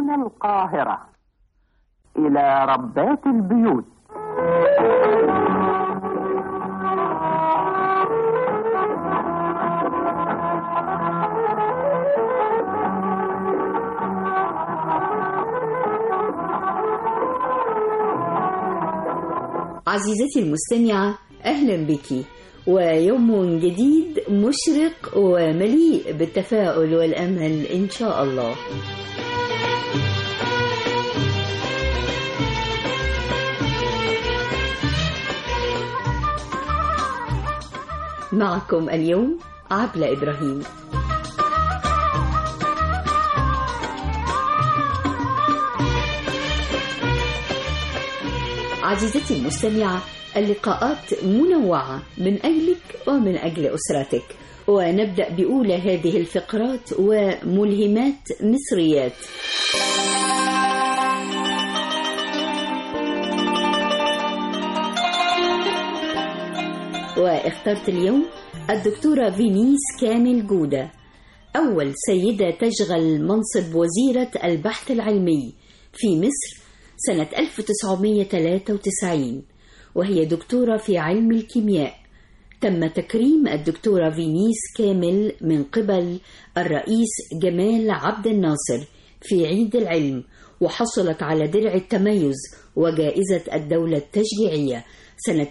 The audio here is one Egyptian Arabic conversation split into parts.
من القاهرة إلى ربات البيوت عزيزتي المستمعة أهلا بك ويوم جديد مشرق ومليء بالتفاؤل والأمل إن شاء الله معكم اليوم عبلة إبراهيم عزيزتي المستمعة اللقاءات منوعة من أجلك ومن أجل أسرتك ونبدأ بأولى هذه الفقرات وملهمات مصريات واخترت اليوم الدكتورة فينيس كامل جودة أول سيدة تشغل منصب وزيرة البحث العلمي في مصر سنة 1993 وهي دكتورة في علم الكيمياء تم تكريم الدكتورة فينيس كامل من قبل الرئيس جمال عبد الناصر في عيد العلم وحصلت على درع التميز وجائزة الدولة التشجيعية سنة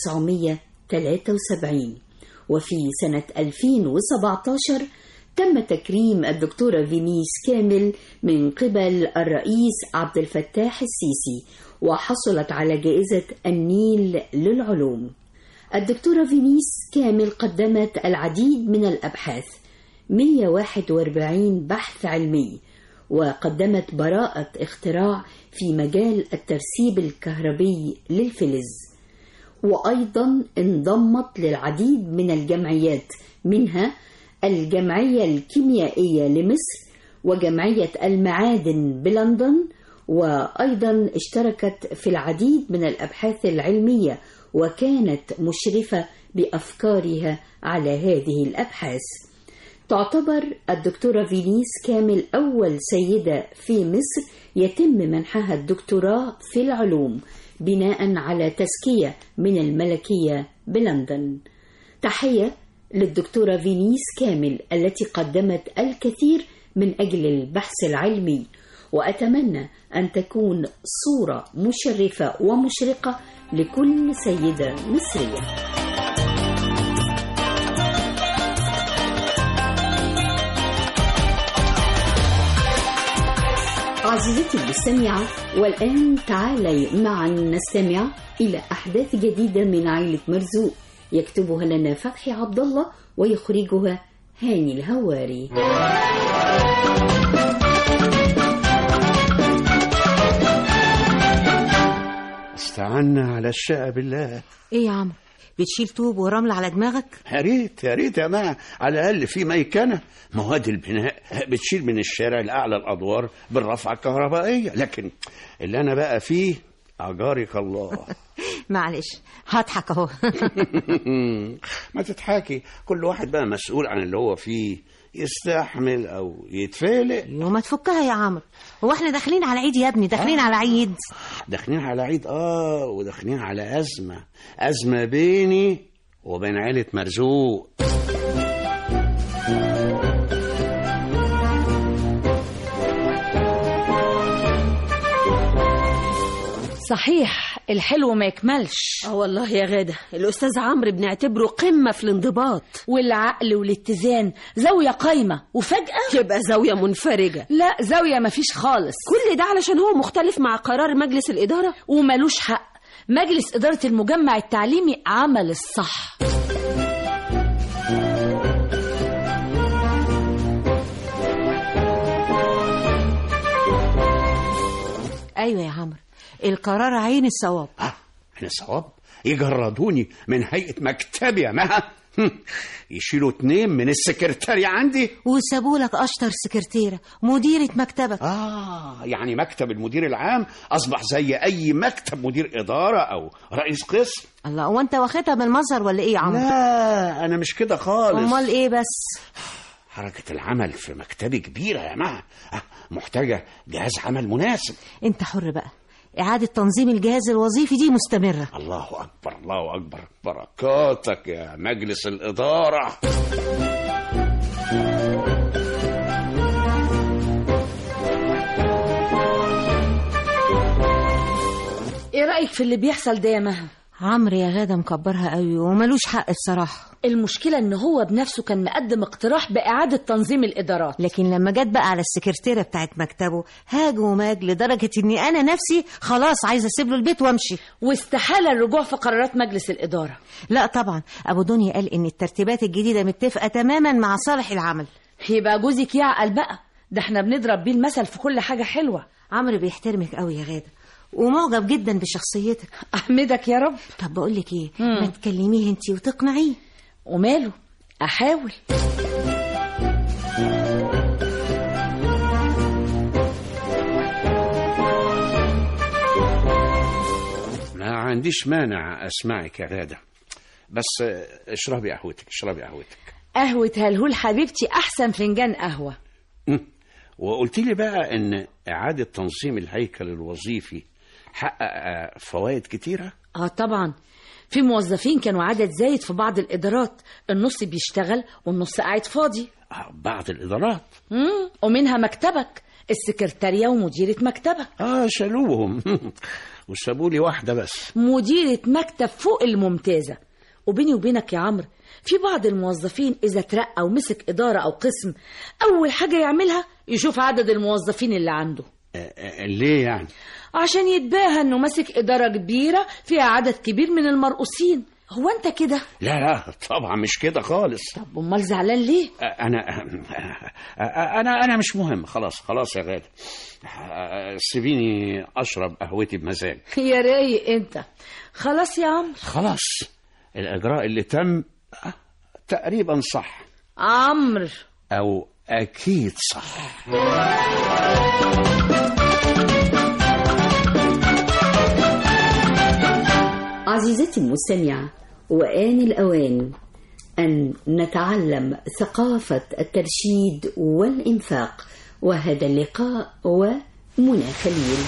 1973 وفي سنة 2017 تم تكريم الدكتورة فينيس كامل من قبل الرئيس عبد الفتاح السيسي وحصلت على جائزة النيل للعلوم الدكتورة فينيس كامل قدمت العديد من الأبحاث 141 بحث علمي وقدمت براءة اختراع في مجال الترسيب الكهربي للفلز وأيضا انضمت للعديد من الجمعيات منها الجمعية الكيميائية لمصر وجمعية المعادن بلندن وأيضا اشتركت في العديد من الأبحاث العلمية وكانت مشرفة بأفكارها على هذه الأبحاث تعتبر الدكتورة فينيس كامل أول سيدة في مصر يتم منحها الدكتوراه في العلوم بناء على تزكية من الملكية بلندن تحية للدكتورة فينيس كامل التي قدمت الكثير من أجل البحث العلمي وأتمنى أن تكون صورة مشرفة ومشرقة لكل سيدة مصرية عزيزتي المستمعة والآن تعالي معا نستمع إلى أحداث جديدة من عائلة مرزوق يكتبها لنا فتحي عبد الله ويخرجها هاني الهواري استعنا على الشقة بالله ايه يا عمرو بتشيل طوب ورمل على دماغك يا ريت يا ريت يا جماعة على الأقل في ميكنة مواد البناء بتشيل من الشارع لأعلى الأدوار بالرفعة الكهربائية لكن اللي أنا بقى فيه أجارك الله معلش هضحك اهو ما تضحكي كل واحد بقى مسؤول عن اللي هو فيه يستحمل أو يتفلق وما تفكها يا عمرو هو احنا داخلين على عيد يا ابني داخلين على عيد داخلين على عيد اه وداخلين على أزمة أزمة بيني وبين عيلة مرزوق صحيح الحلو ما يكملش اه والله يا غادة الأستاذ عمرو بنعتبره قمة في الانضباط والعقل والاتزان زاوية قايمة وفجأة يبقى زاوية منفرجة لا زاوية مفيش خالص كل ده علشان هو مختلف مع قرار مجلس الإدارة وملوش حق مجلس إدارة المجمع التعليمي عمل الصح ايوه يا عمرو القرار عين الصواب اه انا صواب يجردوني من هيئة مكتبي يا مها يشيلوا اتنين من السكرتارية عندي وسابوا لك اشطر سكرتيره مديره مكتبك آه يعني مكتب المدير العام أصبح زي أي مكتب مدير إدارة أو رئيس قسم الله هو انت واخدها بالمظهر ولا ايه يا عمرو لا أنا مش كده خالص امال ايه بس حركة العمل في مكتبي كبيرة يا مها آه، محتاجه جهاز عمل مناسب انت حر بقى اعاده تنظيم الجهاز الوظيفي دي مستمره الله اكبر الله اكبر بركاتك يا مجلس الاداره ايه رايك في اللي بيحصل ده يا مها عمرو يا غاده مكبرها قوي وملوش حق بصراحه المشكله ان هو بنفسه كان مقدم اقتراح باعاده تنظيم الادارات لكن لما جت بقى على السكرتيره بتاعت مكتبه هاج وماج لدرجه اني انا نفسي خلاص عايزه اسيب له البيت وامشي واستحاله الرجوع في قرارات مجلس الاداره لا طبعا ابو دنيا قال ان الترتيبات الجديده متفقه تماما مع صالح العمل يبقى جوزك يعقل بقى ده احنا بنضرب بيه المثل في كل حاجه حلوه عمرو بيحترمك قوي يا غاده ومعجب جدا بشخصيتك احمدك يا رب طب بقول لك ايه مم. ما تكلميه انت وتقنعيه وماله احاول ما عنديش مانع اسمعك يا غاده بس اشربي قهوتك اشربي قهوتك قهوه هلهول حبيبتي احسن فنجان قهوه مم. وقلت لي بقى ان اعاده تنظيم الهيكل الوظيفي حقق فوائد كتيره اه طبعا في موظفين كانوا عدد زايد في بعض الادارات النص بيشتغل والنص قاعد فاضي آه، بعض الادارات مم. ومنها مكتبك السكرتارية ومديرة مكتبك اه شالوهم وسابوا لي واحده بس مديرة مكتب فوق الممتازة وبيني وبينك يا عمرو في بعض الموظفين إذا ترقى ومسك إدارة أو قسم أول حاجة يعملها يشوف عدد الموظفين اللي عنده آه، آه، ليه يعني عشان يتباهى إنه ماسك إدارة كبيرة فيها عدد كبير من المرؤوسين هو أنت كده؟ لا لا طبعا مش كده خالص طب أمال زعلان ليه؟ آه، انا آه، انا انا مش مهم خلاص خلاص يا غاده آه، سيبيني اشرب قهوتي بمزاج يا رايق أنت خلاص يا عمرو خلاص الاجراء اللي تم آه، تقريبا صح عمرو او اكيد صح عزيزتي المستمعة وآن الأوان أن نتعلم ثقافة الترشيد والإنفاق وهذا اللقاء ومنى خليل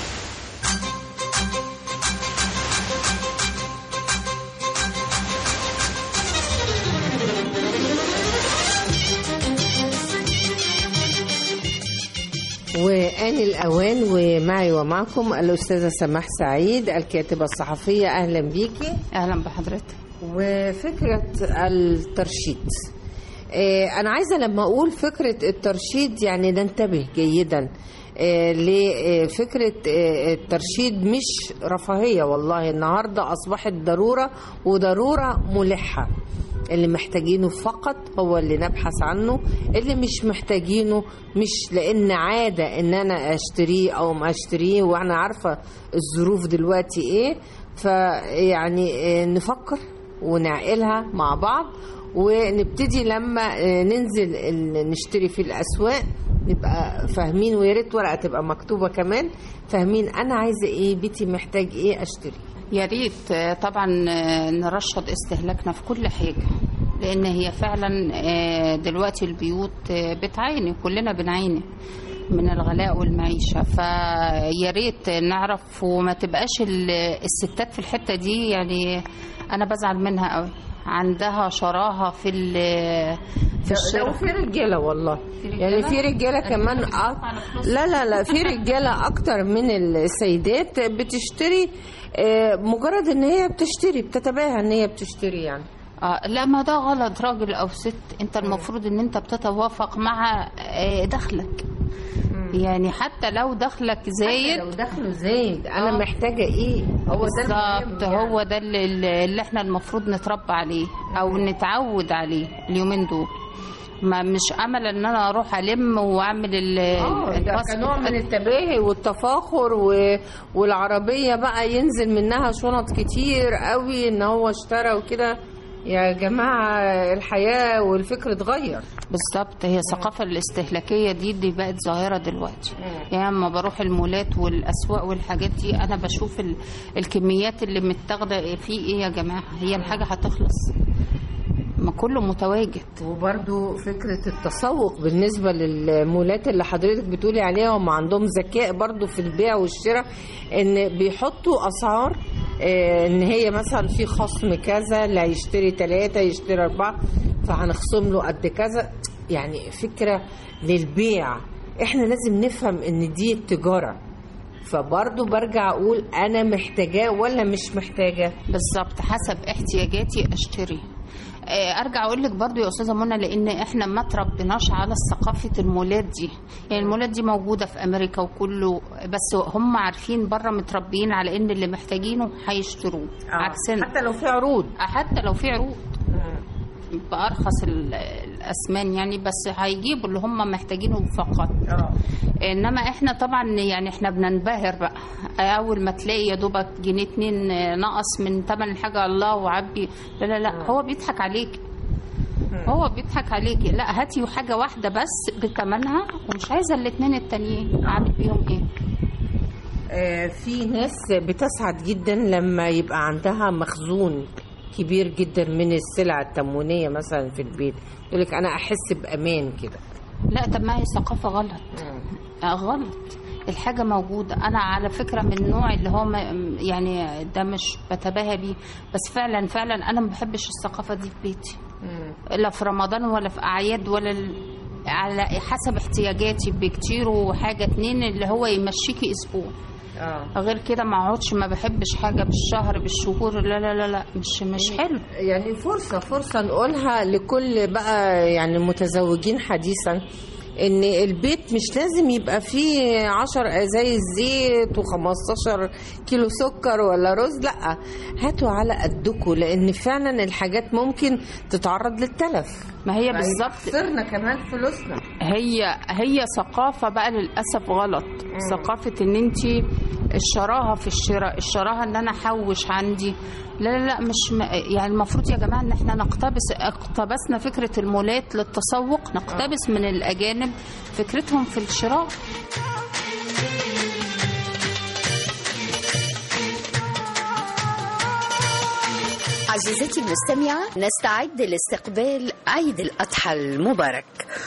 وآن الأوان ومعي ومعكم الأستاذة سماح سعيد الكاتبة الصحفية أهلا بيكي اهلا بحضرتك وفكرة الترشيد آه، أنا عايزة لما أقول فكرة الترشيد يعني ننتبه جيدا آه، لفكرة آه، الترشيد مش رفاهية والله النهاردة أصبحت ضرورة وضرورة ملحة اللي محتاجينه فقط هو اللي نبحث عنه اللي مش محتاجينه مش لان عاده ان انا اشتريه او ما اشتريه وانا عارفه الظروف دلوقتي ايه فيعني آه، نفكر ونعقلها مع بعض ونبتدي لما آه، ننزل ال- نشتري في الاسواق نبقى فاهمين ويا ريت ورقه تبقى مكتوبه كمان فاهمين انا عايزه ايه بيتي محتاج ايه اشتري يا ريت آه، طبعا آه، نرشد استهلاكنا في كل حاجه لان هي فعلا آه، دلوقتي البيوت آه، بتعاني كلنا بنعاني من الغلاء والمعيشه فيا ريت نعرف وما تبقاش ال- الستات في الحته دي يعني انا بزعل منها قوي عندها شراهه في ال- في لو الشراء في رجاله والله رجالة؟ يعني في رجاله كمان أ... لا لا لا في رجاله اكتر من السيدات بتشتري آه، مجرد ان هي بتشتري بتتباهى ان هي بتشتري يعني آه لا ما ده غلط راجل او ست انت المفروض ان انت بتتوافق مع آه، دخلك يعني حتى لو دخلك زايد لو دخله زايد انا محتاجه ايه هو ده المهم بالظبط يعني. هو ده اللي, اللي احنا المفروض نتربى عليه او نتعود عليه اليومين دول ما مش امل ان انا اروح الم واعمل ال- اه ده الباسكت. كنوع من التباهي والتفاخر و... والعربيه بقى ينزل منها شنط كتير قوي ان هو اشترى وكده يا جماعه الحياه والفكر اتغير بالظبط هي الثقافة الاستهلاكية دي دي بقت ظاهرة دلوقتي يعني لما بروح المولات والأسواق والحاجات دي أنا بشوف ال... الكميات اللي متاخدة في إيه يا جماعة هي الحاجة هتخلص ما كله متواجد وبرضو فكرة التسوق بالنسبة للمولات اللي حضرتك بتقولي عليها هم عندهم ذكاء برضو في البيع والشراء ان بيحطوا اسعار آه، ان هي مثلا في خصم كذا اللي هيشتري ثلاثة يشتري أربعة فهنخصم له قد كذا يعني فكرة للبيع احنا لازم نفهم ان دي التجارة فبرضو برجع اقول انا محتاجاه ولا مش محتاجاه بالظبط حسب احتياجاتي اشتري آه، ارجع اقول لك برضو يا استاذه منى لان احنا ما تربيناش على ثقافه المولات دي يعني المولات دي موجوده في امريكا وكله بس هم عارفين بره متربيين على ان اللي محتاجينه هيشتروه عكسنا حتى لو في عروض حتى لو في عروض بأرخص ال- الأسمان يعني بس هيجيبوا اللي هم محتاجينه فقط إنما إحنا طبعا يعني إحنا بننبهر بقى أول ما تلاقي يا دوبك جنيه اتنين نقص من تمن الحاجة الله وعبي لا لا لا هو بيضحك عليك هو بيضحك عليكي لا هاتي حاجة واحدة بس بتمنها ومش عايزة الاتنين التانيين أعمل بيهم إيه آه، في ناس بتسعد جدا لما يبقى عندها مخزون كبير جدا من السلع التموينية مثلا في البيت يقول لك أنا أحس بأمان كده لا طب ما هي ثقافة غلط آه، غلط الحاجة موجودة أنا على فكرة من النوع اللي هو ما- يعني ده مش بتباهى بيه بس فعلا فعلا أنا ما بحبش الثقافة دي في بيتي لا في رمضان ولا في أعياد ولا ال- على حسب احتياجاتي بكتير وحاجة اتنين اللي هو يمشيكي أسبوع اه غير كده ما اقعدش ما بحبش حاجة بالشهر بالشهور لا لا لا لا مش مش حلو يعني فرصة فرصة نقولها لكل بقى يعني المتزوجين حديثا ان البيت مش لازم يبقى فيه عشر ازايز زيت و15 كيلو سكر ولا رز لا هاتوا على قدكم لان فعلا الحاجات ممكن تتعرض للتلف ما هي بالظبط خسرنا كمان فلوسنا هي هي ثقافة بقى للأسف غلط ثقافة ان انت الشراهة في الشراء الشراهة ان انا احوش عندي لا لا لا مش م... يعني المفروض يا جماعة ان احنا نقتبس اقتبسنا فكرة المولات للتسوق نقتبس من الأجانب فكرتهم في الشراء عزيزتي المستمعة نستعد لاستقبال عيد الأضحى المبارك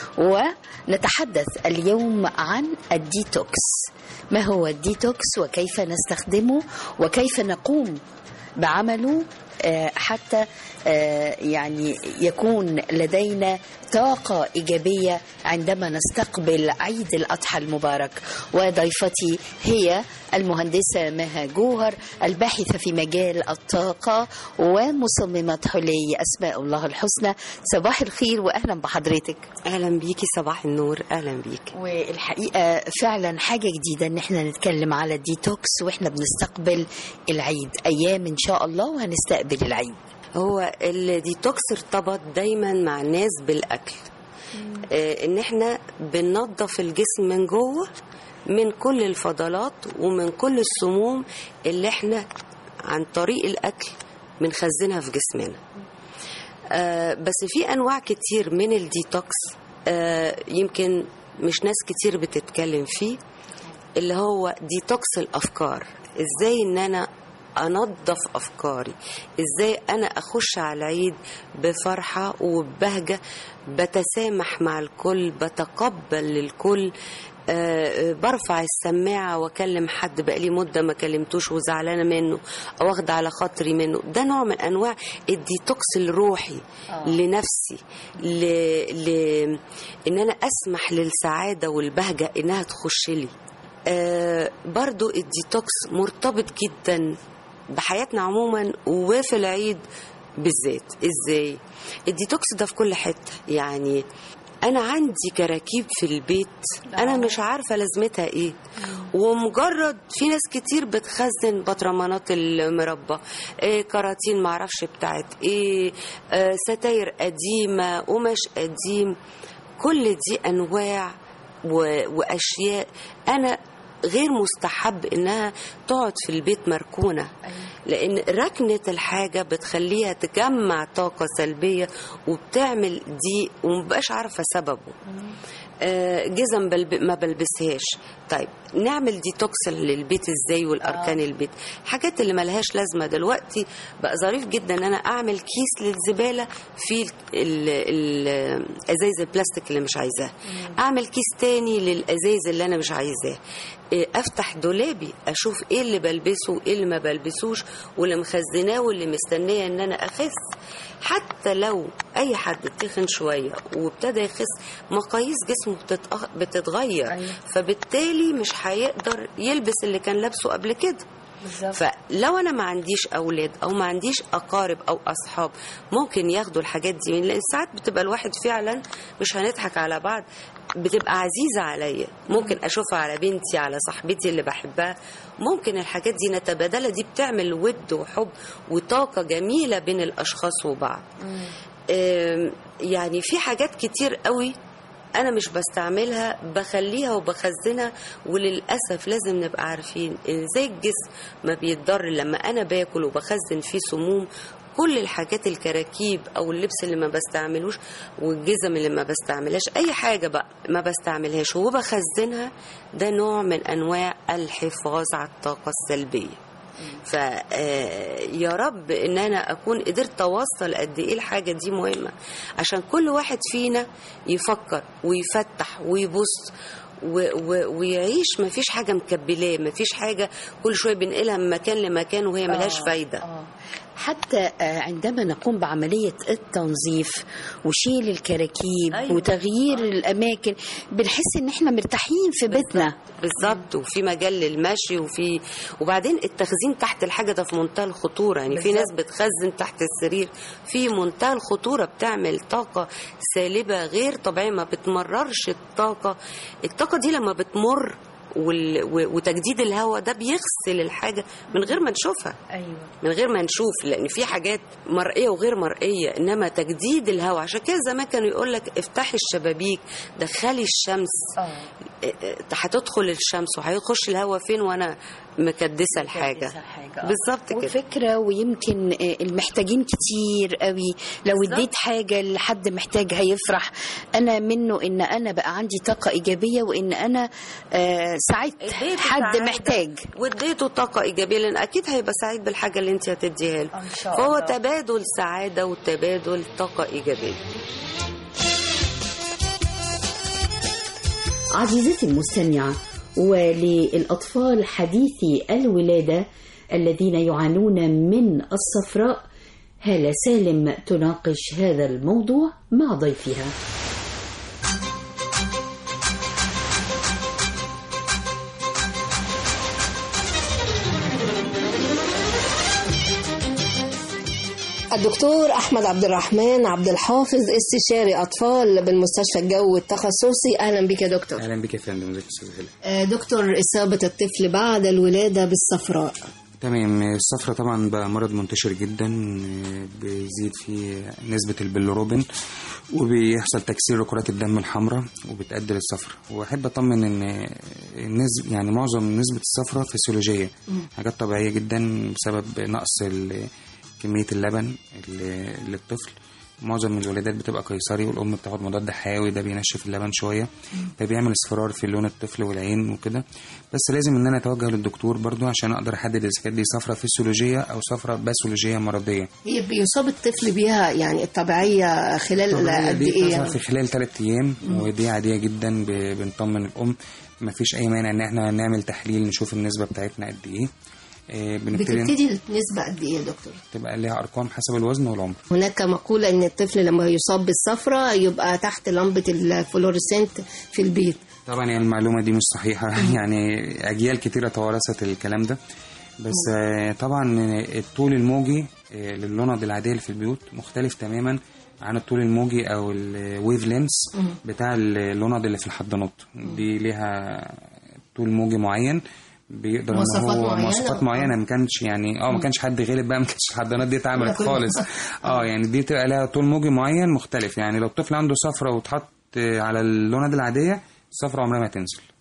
ونتحدث اليوم عن الديتوكس ما هو الديتوكس وكيف نستخدمه وكيف نقوم بعمله آه، حتى آه، يعني يكون لدينا طاقة إيجابية عندما نستقبل عيد الأضحى المبارك وضيفتي هي المهندسة مها جوهر الباحثة في مجال الطاقة ومصممة حلي أسماء الله الحسنى صباح الخير وأهلا بحضرتك اهلا بيكي صباح النور اهلا بيكي والحقيقة فعلا حاجة جديدة ان احنا نتكلم على الديتوكس واحنا بنستقبل العيد ايام ان شاء الله وهنستقبل العيد هو الديتوكس ارتبط دايما مع الناس بالاكل آه ان احنا بننظف الجسم من جوه من كل الفضلات ومن كل السموم اللي احنا عن طريق الاكل بنخزنها في جسمنا آه بس في انواع كتير من الديتوكس آه يمكن مش ناس كتير بتتكلم فيه اللي هو ديتوكس الافكار ازاي ان انا انظف افكاري ازاي انا اخش على العيد بفرحه وببهجه بتسامح مع الكل بتقبل الكل آه، آه، برفع السماعة واكلم حد بقالي مدة ما كلمتوش وزعلانة منه او واخدة على خاطري منه ده نوع من انواع الديتوكس الروحي لنفسي ل... ل... ان انا اسمح للسعادة والبهجة انها تخش لي آه برضو الديتوكس مرتبط جدا بحياتنا عموما وفي العيد بالذات ازاي الديتوكس ده في كل حتة يعني انا عندي كراكيب في البيت انا مش عارفه لازمتها ايه ومجرد في ناس كتير بتخزن بطرمانات المربى إيه كراتين معرفش بتاعت ايه آه ستاير قديمه قماش قديم كل دي انواع و- واشياء انا غير مستحب انها تقعد في البيت مركونه لان ركنه الحاجه بتخليها تجمع طاقه سلبيه وبتعمل ضيق ومبقاش عارفه سببه آه، جزم بلب... ما بلبسهاش طيب نعمل ديتوكس للبيت ازاي والاركان آه. البيت الحاجات اللي ملهاش لازمه دلوقتي بقى ظريف جدا ان انا اعمل كيس للزباله في ال- ال- ال- الازايز البلاستيك اللي مش عايزاها اعمل كيس تاني للازايز اللي انا مش عايزاه إيه، افتح دولابي اشوف ايه اللي بلبسه وايه اللي ما بلبسوش واللي مخزناه واللي مستنيه ان انا اخس حتى لو اي حد تخن شويه وابتدى يخس مقاييس جسمه بتتأ- بتتغير أيوة. فبالتالي مش هيقدر يلبس اللي كان لابسه قبل كده فلو انا ما عنديش اولاد او ما عنديش اقارب او اصحاب ممكن ياخدوا الحاجات دي لان ساعات بتبقى الواحد فعلا مش هنضحك على بعض بتبقى عزيزه عليا ممكن اشوفها على بنتي على صاحبتي اللي بحبها ممكن الحاجات دي نتبادلها دي بتعمل ود وحب وطاقه جميله بين الاشخاص وبعض آم، يعني في حاجات كتير قوي انا مش بستعملها بخليها وبخزنها وللاسف لازم نبقى عارفين ان زي الجسم ما بيتضر لما انا باكل وبخزن فيه سموم كل الحاجات الكراكيب او اللبس اللي ما بستعملوش والجزم اللي ما بستعملهاش اي حاجه بقى ما بستعملهاش وبخزنها ده نوع من انواع الحفاظ على الطاقه السلبيه فيا رب ان انا اكون قدرت اوصل قد ايه الحاجه دي مهمه عشان كل واحد فينا يفكر ويفتح ويبص و و ويعيش ما فيش حاجه مكبلاه ما فيش حاجه كل شويه بنقلها من مكان لمكان وهي ملهاش آه، فايده آه. حتى آه، عندما نقوم بعملية التنظيف وشيل الكراكيب أيوة. أيوة. وتغيير الأماكن بنحس إن إحنا مرتاحين في بيتنا بالظبط وفي مجال للمشي وفي وبعدين التخزين تحت الحاجه ده في منتهى الخطوره يعني في ناس بتخزن تحت السرير في منتهى الخطوره بتعمل طاقه سالبه غير طبيعيه ما بتمررش الطاقه الطاقه دي لما بتمر وال... و- وتجديد الهواء ده بيغسل الحاجه من غير ما نشوفها أيوة. من غير ما نشوف لان في حاجات مرئيه وغير مرئيه انما تجديد الهواء عشان كده زمان كانوا يقول لك افتحي الشبابيك دخلي الشمس آه. إيه إيه، هتدخل الشمس وهيخش الهواء فين وانا مكدسه الحاجه الحاجة، آه. بالظبط كده وفكرة ويمكن آه، المحتاجين كتير قوي لو بالظبط. اديت حاجة لحد محتاج هيفرح أنا منه إن أنا بقى عندي طاقة إيجابية وإن أنا آه، ساعدت اديته حد سعادة محتاج واديته طاقه ايجابيه لان اكيد هيبقى سعيد بالحاجه اللي انت هتديها له إن شاء فهو الله. تبادل سعاده وتبادل طاقه ايجابيه عزيزتي المستمعة وللأطفال حديثي الولادة الذين يعانون من الصفراء هالة سالم تناقش هذا الموضوع مع ضيفها الدكتور أحمد عبد الرحمن عبد الحافظ استشاري أطفال بالمستشفى الجوي التخصصي أهلا بك يا دكتور اهلا بك يا فندم ازيك يا استاذ هلا آه، دكتور إصابة الطفل بعد الولادة بالصفراء تمام الصفرة طبعا بقى مرض منتشر جدا آه، بيزيد فيه نسبة البيلوروبين وبيحصل تكسير كرات الدم الحمراء وبتؤدي للصفرة واحب اطمن ان النسب يعني معظم نسبة الصفرة فسيولوجية حاجات طبيعية جدا بسبب نقص ال- كمية اللبن اللي- للطفل معظم الولادات بتبقى قيصري والام بتاخد مضاد حيوي ده بينشف اللبن شويه فبيعمل اصفرار في لون الطفل والعين وكده بس لازم ان انا اتوجه للدكتور برضو عشان اقدر احدد اذا كانت دي صفرة فسيولوجيه او صفرة باثولوجيه مرضيه هي بيصاب الطفل بيها يعني الطبيعية خلال الطبيعية قد دي إيه بتظهر يعني؟ في خلال ثلاث ايام ودي عاديه جدا ب- بنطمن الام ما فيش اي مانع ان احنا نعمل تحليل نشوف النسبه بتاعتنا قد ايه آه، بنبتدي بتبتدي النسبة قد إيه يا دكتور؟ تبقى ليها ارقام حسب الوزن والعمر هناك مقولة إن الطفل لما يصاب بالصفرة يبقى تحت لمبة الفلوريسنت في البيت طبعا يعني المعلومة دي مش صحيحة يعني أجيال كتيرة توارثت الكلام ده بس آه، طبعا الطول الموجي آه، لللوند العادية اللي في البيوت مختلف تماما عن الطول الموجي أو الويف لينس بتاع اللوند اللي في الحضانات دي ليها طول موجي معين بيقدر ان مواصفات هو معينة؟ مواصفات معينه ما كانش يعني اه ما كانش حد غلب بقى ما كانش الحضانات دي اتعملت خالص اه يعني دي تبقى لها طول موجي معين مختلف يعني لو الطفل عنده صفرة واتحط آه، على اللوند العاديه الصفرة عمرها ما تنزل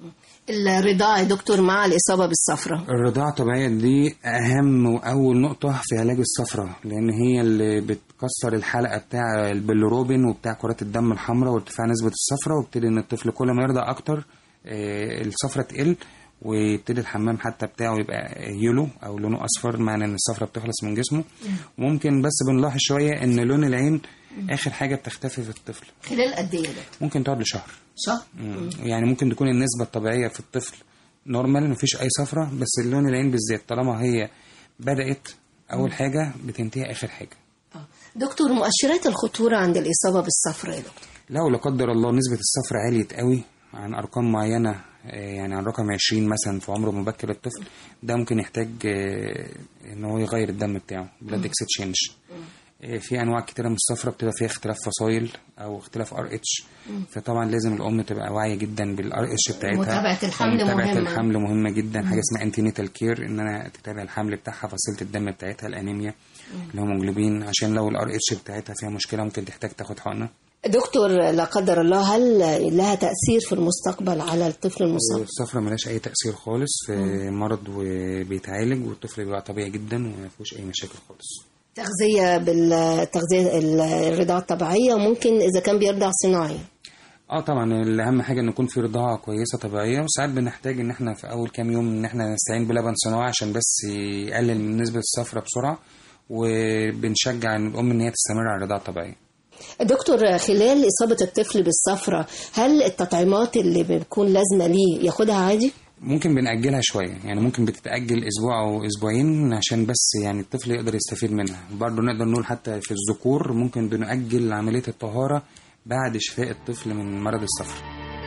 الرضاعة يا دكتور مع الإصابة بالصفرة الرضاعة الطبيعية دي أهم وأول نقطة في علاج الصفرة لأن هي اللي بتكسر الحلقة بتاع البيلروبين وبتاع كرات الدم الحمراء وارتفاع نسبة الصفرة وابتدي إن الطفل كل ما يرضع أكتر آه، الصفرة تقل ويبتدي الحمام حتى بتاعه يبقى يلو أو لونه أصفر معنى إن الصفرة بتخلص من جسمه ممكن بس بنلاحظ شوية إن لون العين آخر حاجة بتختفي في الطفل خلال قد إيه ده؟ ممكن تقعد لشهر شهر؟ مم. يعني ممكن تكون النسبة الطبيعية في الطفل نورمال مفيش أي صفرة بس لون العين بالذات طالما هي بدأت أول حاجة بتنتهي آخر حاجة دكتور مؤشرات الخطورة عند الإصابة بالصفرة يا دكتور لو لا قدر الله نسبة الصفرة عليت قوي عن أرقام معينة آه، يعني عن رقم 20 مثلا في عمر مبكر الطفل ده ممكن يحتاج آه، إن هو يغير الدم بتاعه بلاد اكستشينج في انواع كتيره من الصفرة بتبقى فيها اختلاف فصائل او اختلاف ار اتش فطبعا لازم الام تبقى واعيه جدا بالار اتش بتاعتها متابعة الحمل متابعه مهمة. الحمل مهمه جدا مم. حاجه اسمها انتينيتال كير ان انا تتابع الحمل بتاعها فصيله الدم بتاعتها الانيميا الهيموجلوبين عشان لو الار اتش بتاعتها فيها مشكله ممكن تحتاج تاخد حقنه دكتور لا قدر الله هل لها تأثير في المستقبل على الطفل المصاب؟ الصفرة ملهاش أي تأثير خالص في مرض وبيتعالج والطفل بيبقى طبيعي جدا وما فيهوش أي مشاكل خالص تغذية بالتغذية الرضاعة الطبيعية وممكن إذا كان بيرضع صناعي اه طبعا الاهم حاجه ان يكون في رضاعه كويسه طبيعيه وساعات بنحتاج ان احنا في اول كام يوم ان احنا نستعين بلبن صناعي عشان بس يقلل من نسبه الصفرة بسرعه وبنشجع ان الام ان هي تستمر على الرضاعه الطبيعيه دكتور خلال إصابة الطفل بالصفرة هل التطعيمات اللي بتكون لازمة ليه ياخدها عادي؟ ممكن بنأجلها شوية يعني ممكن بتتأجل أسبوع أو أسبوعين عشان بس يعني الطفل يقدر يستفيد منها برضه نقدر نقول حتى في الذكور ممكن بنأجل عملية الطهارة بعد شفاء الطفل من مرض الصفر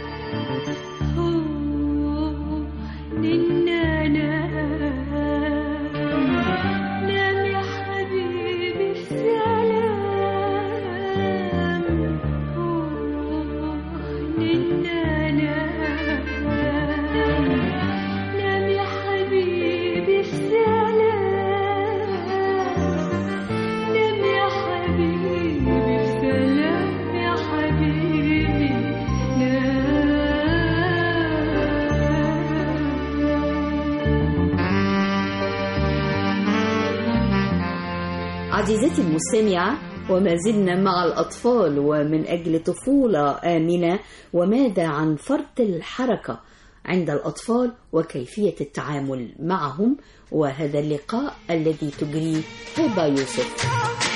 نام يا حبيبي في سلام نام يا حبيبي في سلام نام يا حبيبي في سلام يا حبيبي عزيزتي المستمعة وما زلنا مع الأطفال ومن أجل طفولة آمنة وماذا عن فرط الحركة عند الأطفال وكيفية التعامل معهم وهذا اللقاء الذي تجريه هبة يوسف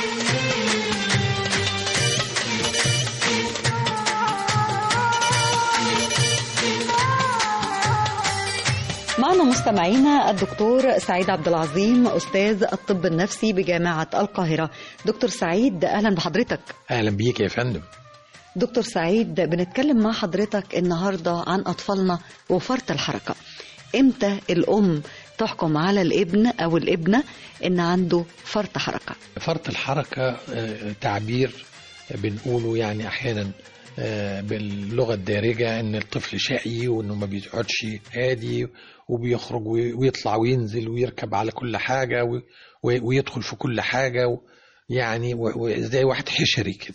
معنا مستمعينا الدكتور سعيد عبد العظيم استاذ الطب النفسي بجامعه القاهره دكتور سعيد اهلا بحضرتك اهلا بيك يا فندم دكتور سعيد بنتكلم مع حضرتك النهارده عن اطفالنا وفرط الحركه امتى الام تحكم على الابن او الابنه ان عنده فرط حركه فرط الحركة آه، تعبير بنقوله يعني أحيانا آه، باللغة الدارجة إن الطفل شقي وإنه ما بيقعدش هادي وبيخرج وي- ويطلع وينزل ويركب على كل حاجة و- و- ويدخل في كل حاجة و- يعني و- و- زي واحد حشري كده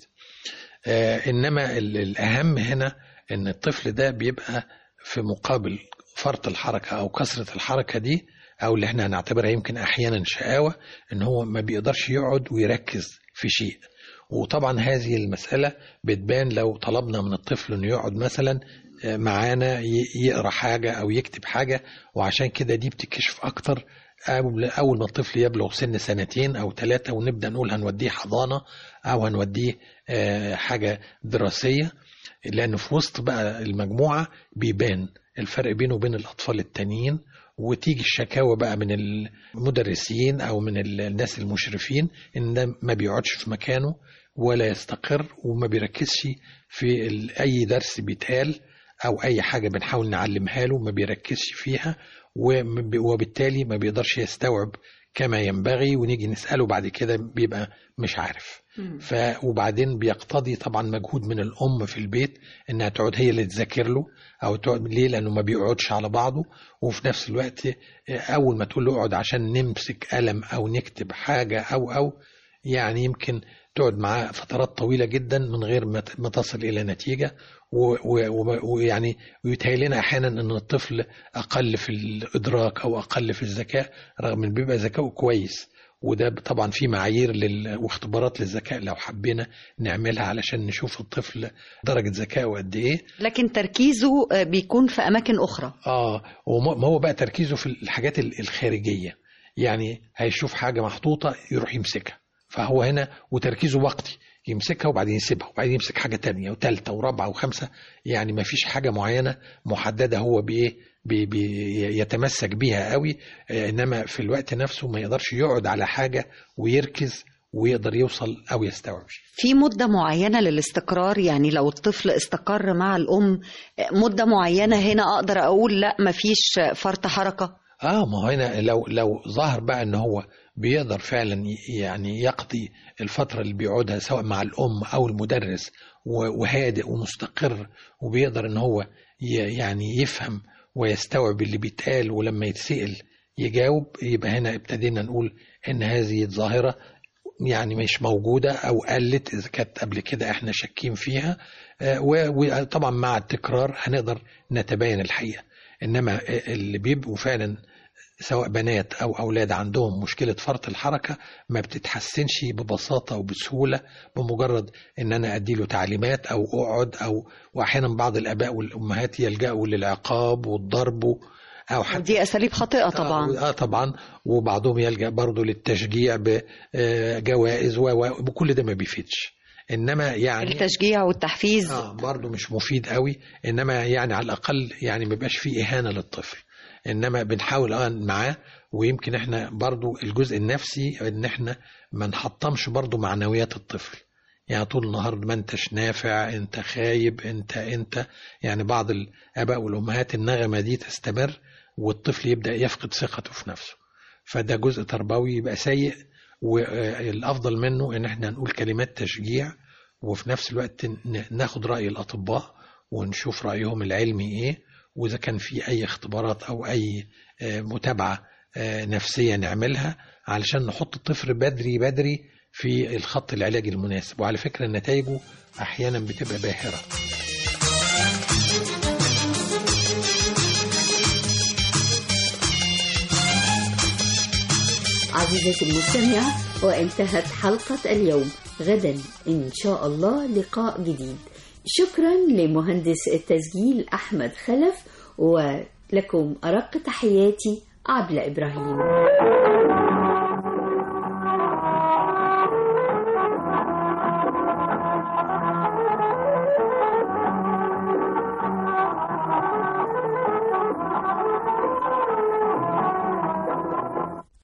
آه، إنما ال- الأهم هنا إن الطفل ده بيبقى في مقابل فرط الحركة أو كثرة الحركة دي أو اللي احنا هنعتبرها يمكن أحيانا شقاوة إن هو ما بيقدرش يقعد ويركز في شيء وطبعا هذه المسألة بتبان لو طلبنا من الطفل إنه يقعد مثلا آه، معانا ي- يقرأ حاجة أو يكتب حاجة وعشان كده دي بتكشف أكتر أول أول ما الطفل يبلغ سن سنتين أو ثلاثة ونبدأ نقول هنوديه حضانة أو هنوديه آه، حاجة دراسية لأن في وسط بقى المجموعة بيبان الفرق بينه وبين الأطفال التانيين وتيجي الشكاوى بقى من المدرسين أو من ال- الناس المشرفين إن ده ما بيقعدش في مكانه ولا يستقر وما بيركزش في ال- أي درس بيتقال أو أي حاجة بنحاول نعلمها له ما بيركزش فيها وم- وبالتالي ما بيقدرش يستوعب كما ينبغي ونيجي نسأله بعد كده بيبقى مش عارف ف وبعدين بيقتضي طبعا مجهود من الام في البيت انها تقعد هي اللي تذاكر له او تقعد ليه لانه ما بيقعدش على بعضه وفي نفس الوقت اول ما تقول له اقعد عشان نمسك قلم او نكتب حاجه او او يعني يمكن تقعد معاه فترات طويلة جدا من غير ما ت- ما تصل إلى نتيجة و- و- و- ويعني ويتهيأ لنا أحيانا أن الطفل أقل في الإدراك أو أقل في الذكاء رغم أن بيبقى ذكاؤه كويس وده طبعا في معايير لل... واختبارات للذكاء لو حبينا نعملها علشان نشوف الطفل درجة ذكائه قد إيه لكن تركيزه آه، بيكون في اماكن اخرى اه وما ما هو بقى تركيزه في الحاجات ال- الخارجيه يعني هيشوف حاجه محطوطه يروح يمسكها فهو هنا وتركيزه وقتي يمسكها وبعدين يسيبها وبعدين يمسك حاجه تانية وثالثه ورابعه وخمسه يعني ما فيش حاجه معينه محدده هو بايه بي بي يتمسك بيها قوي آه، انما في الوقت نفسه ما يقدرش يقعد على حاجه ويركز ويقدر يوصل او يستوعب شيء في مدة معينة للاستقرار يعني لو الطفل استقر مع الأم آه، مدة معينة هنا أقدر أقول لا مفيش آه، فرط حركة اه ما هو هنا لو لو ظهر بقى ان هو بيقدر فعلا ي- يعني يقضي الفتره اللي بيقعدها سواء مع الام او المدرس و- وهادئ ومستقر وبيقدر ان هو ي- يعني يفهم ويستوعب اللي بيتقال ولما يتسأل يجاوب يبقى هنا ابتدينا نقول ان هذه الظاهره يعني مش موجودة أو قلت إذا كانت قبل كده إحنا شاكين فيها آه، و- وطبعا مع التكرار هنقدر نتبين الحقيقة إنما اللي بيبقوا فعلا سواء بنات أو أولاد عندهم مشكلة فرط الحركة ما بتتحسنش ببساطة وبسهولة بمجرد إن أنا أديله تعليمات أو أقعد أو وأحيانا بعض الآباء والأمهات يلجأوا للعقاب والضرب أو حتى دي أساليب خاطئة طبعا اه طبعا وبعضهم يلجا برضه للتشجيع بجوائز وكل ده ما بيفيدش انما يعني التشجيع والتحفيز اه برضه مش مفيد قوي انما يعني على الاقل يعني ما يبقاش فيه اهانه للطفل انما بنحاول اه معاه ويمكن احنا برضه الجزء النفسي ان احنا ما نحطمش برضه معنويات الطفل يعني طول النهار ما انتش نافع انت خايب انت انت يعني بعض الاباء والامهات النغمه دي تستمر والطفل يبدا يفقد ثقته في نفسه فده جزء تربوي يبقى سيء والافضل منه ان احنا نقول كلمات تشجيع وفي نفس الوقت ن- ناخد راي الاطباء ونشوف رايهم العلمي ايه واذا كان في اي اختبارات او اي آه، متابعه آه، نفسيه نعملها علشان نحط الطفل بدري بدري في الخط العلاجي المناسب وعلى فكره نتائجه احيانا بتبقى باهره عزيزتي المستمعة وانتهت حلقة اليوم غدا إن شاء الله لقاء جديد شكرا لمهندس التسجيل أحمد خلف ولكم أرق تحياتي عبلة إبراهيم